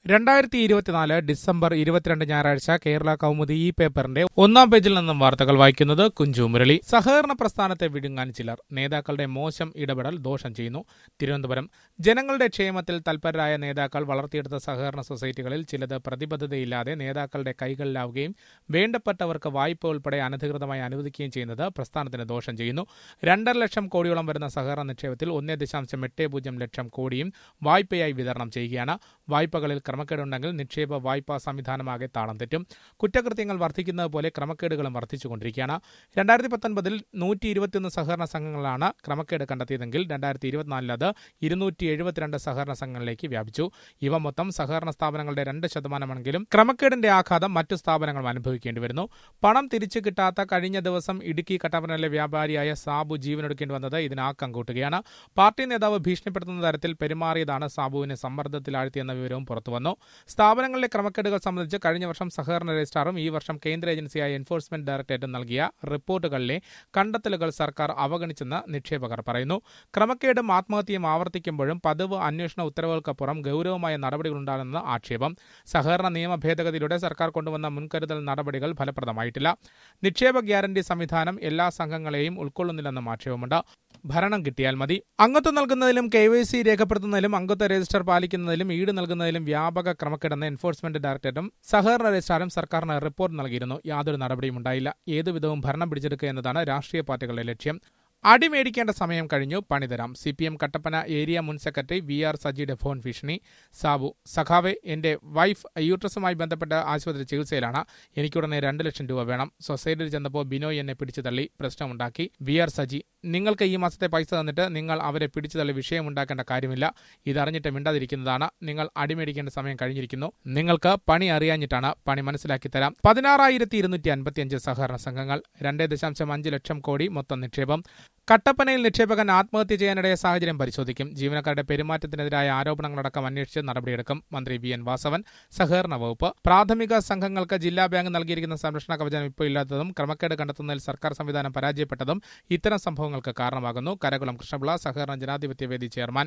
രണ്ടായിരത്തി ഇരുപത്തിനാല് ഡിസംബർ ഇരുപത്തിരണ്ട് ഞായറാഴ്ച കേരള കൗമുദി ഈ പേപ്പറിന്റെ ഒന്നാം പേജിൽ നിന്നും വാർത്തകൾ വായിക്കുന്നത് കുഞ്ചു മുരളി സഹകരണ പ്രസ്ഥാനത്തെ വിഴുങ്ങാൻ ചിലർ നേതാക്കളുടെ മോശം ഇടപെടൽ ദോഷം ചെയ്യുന്നു തിരുവനന്തപുരം ജനങ്ങളുടെ ക്ഷേമത്തിൽ തൽപരരായ നേതാക്കൾ വളർത്തിയെടുത്ത സഹകരണ സൊസൈറ്റികളിൽ ചിലത് പ്രതിബദ്ധതയില്ലാതെ നേതാക്കളുടെ കൈകളിലാവുകയും വേണ്ടപ്പെട്ടവർക്ക് വായ്പ ഉൾപ്പെടെ അനധികൃതമായി അനുവദിക്കുകയും ചെയ്യുന്നത് പ്രസ്ഥാനത്തിന് ദോഷം ചെയ്യുന്നു രണ്ടര ലക്ഷം കോടിയോളം വരുന്ന സഹകരണ നിക്ഷേപത്തിൽ ഒന്നേ ദശാംശം എട്ട് പൂജ്യം ലക്ഷം കോടിയും വായ്പയായി വിതരണം ചെയ്യുകയാണ് വായ്പകളിൽ ക്രമക്കേടുണ്ടെങ്കിൽ നിക്ഷേപ വായ്പാ സംവിധാനമാകെ താളം തെറ്റും കുറ്റകൃത്യങ്ങൾ വർദ്ധിക്കുന്നത് പോലെ ക്രമക്കേടുകളും വർദ്ധിച്ചുകൊണ്ടിരിക്കുകയാണ് രണ്ടായിരത്തി പത്തൊൻപതിൽ നൂറ്റി ഇരുപത്തിയൊന്ന് സഹകരണ സംഘങ്ങളാണ് ക്രമക്കേട് കണ്ടെത്തിയതെങ്കിൽ രണ്ടായിരത്തി ഇരുപത്തിനാലിൽ അത് ഇരുന്നൂറ്റി എഴുപത്തിരണ്ട് സഹകരണ സംഘങ്ങളിലേക്ക് വ്യാപിച്ചു ഇവ മൊത്തം സഹകരണ സ്ഥാപനങ്ങളുടെ രണ്ട് ശതമാനമാണെങ്കിലും ക്രമക്കേടിന്റെ ആഘാതം മറ്റു സ്ഥാപനങ്ങളും അനുഭവിക്കേണ്ടി വരുന്നു പണം തിരിച്ചു കിട്ടാത്ത കഴിഞ്ഞ ദിവസം ഇടുക്കി കട്ടപ്പനയിലെ വ്യാപാരിയായ സാബു ജീവനൊടുക്കേണ്ടി വന്നത് ഇതിനാക്കം കൂട്ടുകയാണ് പാർട്ടി നേതാവ് ഭീഷണിപ്പെടുത്തുന്ന തരത്തിൽ പെരുമാറിയതാണ് സാബുവിനെ സമ്മർദ്ദത്തിലാഴ്ത്തിയെന്ന വിവരവും പുറത്തുവന്നു സ്ഥാപനങ്ങളിലെ ക്രമക്കേടുകൾ സംബന്ധിച്ച് കഴിഞ്ഞ വർഷം സഹകരണ രജിസ്ട്രാറും ഈ വർഷം കേന്ദ്ര ഏജൻസിയായ എൻഫോഴ്സ്മെന്റ് ഡയറക്ടറേറ്റും നൽകിയ റിപ്പോർട്ടുകളിലെ കണ്ടെത്തലുകൾ സർക്കാർ അവഗണിച്ചെന്ന് നിക്ഷേപകർ പറയുന്നു ക്രമക്കേടും ആത്മഹത്യയും ആവർത്തിക്കുമ്പോഴും പതിവ് അന്വേഷണ ഉത്തരവുകൾക്കപ്പുറം ഗൌരവമായ നടപടികളുണ്ടാകുന്ന ആക്ഷേപം സഹകരണ നിയമ ഭേദഗതിയിലൂടെ സർക്കാർ കൊണ്ടുവന്ന മുൻകരുതൽ നടപടികൾ ഫലപ്രദമായിട്ടില്ല നിക്ഷേപ ഗ്യാരണ്ടി സംവിധാനം എല്ലാ സംഘങ്ങളെയും ഉൾക്കൊള്ളുന്നില്ലെന്നും ആക്ഷേപമുണ്ട് ഭരണം കിട്ടിയാൽ മതി അംഗത്വം നൽകുന്നതിലും കെ വൈ സി രേഖപ്പെടുത്തുന്നതിലും അംഗത്വ രജിസ്റ്റർ പാലിക്കുന്നതിലും ഈട് നൽകുന്നതിലും വ്യാപക ക്രമക്കേടെന്ന് എൻഫോഴ്സ്മെന്റ് ഡയറക്ടറേറ്റും സഹകരണ രജിസ്ട്രാറും സർക്കാരിന് റിപ്പോർട്ട് നൽകിയിരുന്നു യാതൊരു നടപടിയും ഉണ്ടായില്ല ഏതുവിധവും ഭരണം പിടിച്ചെടുക്കുക എന്നതാണ് രാഷ്ട്രീയ പാർട്ടികളുടെ ലക്ഷ്യം അടിമേടിക്കേണ്ട സമയം കഴിഞ്ഞു പണിതരാം C P M Kattappana area മുൻ സെക്രട്ടറി വി ആർ സജിയുടെ ഫോൺ ഭീഷണി സാബു സഖാവെ എന്റെ വൈഫ് യൂട്രസുമായി ബന്ധപ്പെട്ട ആശുപത്രി ചികിത്സയിലാണ് എനിക്കുടനെ രണ്ട് ലക്ഷം രൂപ വേണം സൊസൈറ്റിയിൽ ചെന്നപ്പോൾ ബിനോയ് എന്നെ പിടിച്ചു തള്ളി പ്രശ്നമുണ്ടാക്കി വി ആർ സജി നിങ്ങൾക്ക് ഈ മാസത്തെ പൈസ തന്നിട്ട് നിങ്ങൾ അവരെ പിടിച്ചു തള്ളി വിഷയമുണ്ടാക്കേണ്ട കാര്യമില്ല ഇതറിഞ്ഞിട്ട് മിണ്ടാതിരിക്കുന്നതാണ് നിങ്ങൾ അടിമേടിക്കേണ്ട സമയം കഴിഞ്ഞിരിക്കുന്നു നിങ്ങൾക്ക് പണി അറിയാഞ്ഞിട്ടാണ് പണി മനസ്സിലാക്കി തരാം പതിനാറായിരത്തി ഇരുന്നൂറ്റി അൻപത്തിയഞ്ച് സഹകരണ സംഘങ്ങൾ രണ്ടേ ദശാംശം അഞ്ച് ലക്ഷം കോടി മൊത്തം നിക്ഷേപം കട്ടപ്പനയിൽ നിക്ഷേപകൻ ആത്മഹത്യ ചെയ്യാനിടയ സാഹചര്യം പരിശോധിക്കും ജീവനക്കാരുടെ പെരുമാറ്റത്തിനെതിരായ ആരോപണങ്ങളടക്കം അന്വേഷിച്ച് നടപടിയെടുക്കും മന്ത്രി വി എൻ വാസവൻ സഹകരണ വകുപ്പ് പ്രാഥമിക സംഘങ്ങൾക്ക് ജില്ലാ ബാങ്ക് നൽകിയിരിക്കുന്ന സംരക്ഷണ കവചം ഇപ്പോൾ ഇല്ലാത്തതും ക്രമക്കേട് കണ്ടെത്തുന്നതിൽ സർക്കാർ സംവിധാനം പരാജയപ്പെട്ടതും ഇത്തരം സംഭവങ്ങൾക്ക് കാരണമാകുന്നു കരകുളം കൃഷ്ണപിള്ള സഹകരണ ജനാധിപത്യ വേദി ചെയർമാൻ